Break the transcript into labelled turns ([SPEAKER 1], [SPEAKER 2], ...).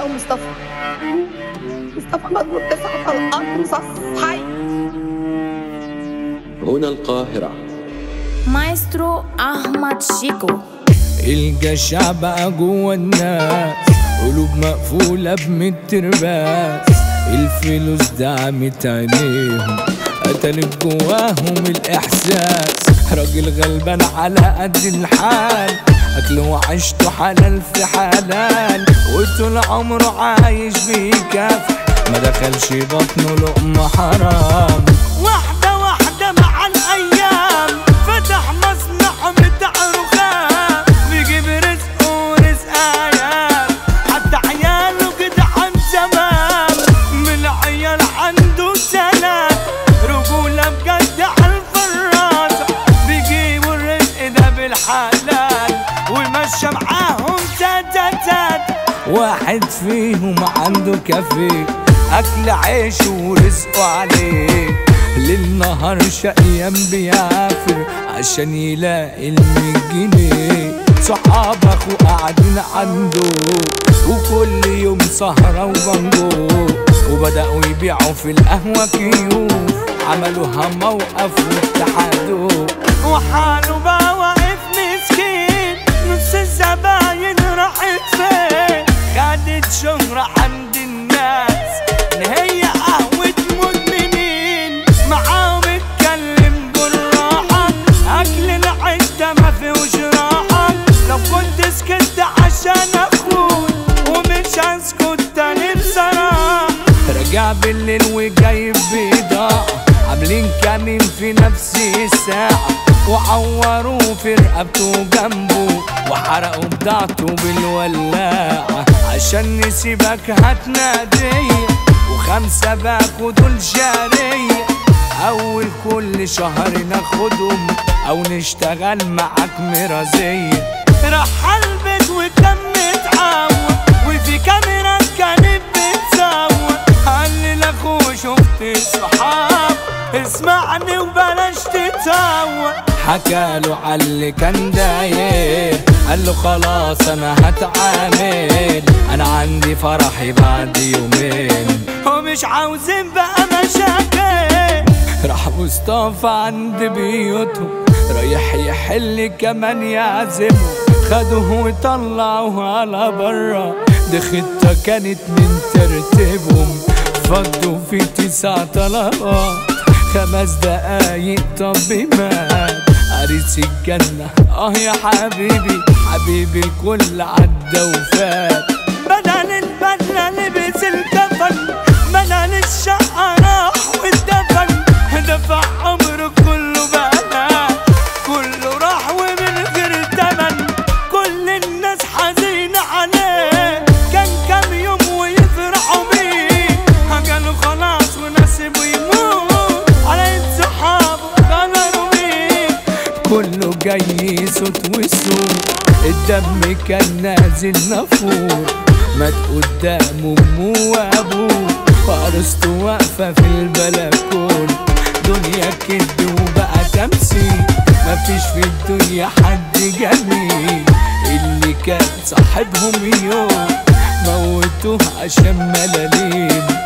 [SPEAKER 1] علاء ومصطفى مصطفى مضروب تسع طلقات مصاص حي
[SPEAKER 2] هنا القاهرة
[SPEAKER 3] مايسترو أحمد شيكو
[SPEAKER 4] الجشع بقى جوه الناس قلوب مقفولة بمترباس الفلوس دعمت عينيهم قتلت جواهم الإحساس راجل غلبان على قد الحال أكله وعيشته حلال في حلال وطول عمره عايش بيكافح ما دخلش بطنه لقمة حرام واحدة واحدة مع الأيام فتح مصنع بتاع رخام بيجيب رزق ورزق عيال حتى عياله كده عن زمان من العيال عنده سلام رجولة بجد على الفراسة بيجيبوا الرزق ده بالحلال ومشى معاهم تاتاتات واحد فيهم عنده كافيه أكل عيشه ورزقه عليه للنهار شقيان بيعافر عشان يلاقي المية جنيه صحاب اخو قاعدين عنده وكل يوم سهرة وبنجو وبدأوا يبيعوا في القهوة كيوف عملوها موقف واتحادوا وحاله بقى واقف مسكين نص الزباين راحت فين خدت شهرة عند الناس ان هي قهوة مدمنين معاهم اتكلم بالراحة اكل العيش ده ما فيهوش راحة لو كنت سكت عشان اخوك ومش هسكت تاني بصراحة رجع بالليل وجايب بضاعة عاملين كمين في نفس الساعة وعوروه في رقبته جنبه وحرقوا بضاعته بالولاعة عشان نسيبك هتنادية وخمسة باكوا دول شارية أول كل شهر ناخدهم أو نشتغل معاك مرازية راح البيت وكان متعود وفي كاميرا كانت بتصور قال لي لاخوه شفت صحاب اسمعني وبلاش تتهور حكاله على اللي كان داير قال له خلاص انا هتعامل انا عندي فرحي بعد يومين ومش عاوزين بقى مشاكل راح مصطفى عند بيوتهم رايح يحل كمان يعزمه خدوه وطلعوه على برا دي خطة كانت من ترتيبهم فضوا في تسع طلبات خمس دقايق طب مات عريس الجنة اه يا حبيبي حبيبي الكل عدى وفات بدل البدلة لبس الكفن بدل الشقة راح واتدفن دفع عمره كله بقى كله راح ومن غير تمن كل الناس حزينة عليه كان كام يوم ويفرحوا بيه قالوا خلاص ونسيبه يموت على يد صحابه غدروا بيه كله جاي صوت وسوق الدم كان نازل نافور مات قدام امه وابوه وعروسته واقفه في البلكون دنيا كد وبقى تمثيل مفيش في الدنيا حد جميل اللي كان صاحبهم يوم موتوه عشان ملالين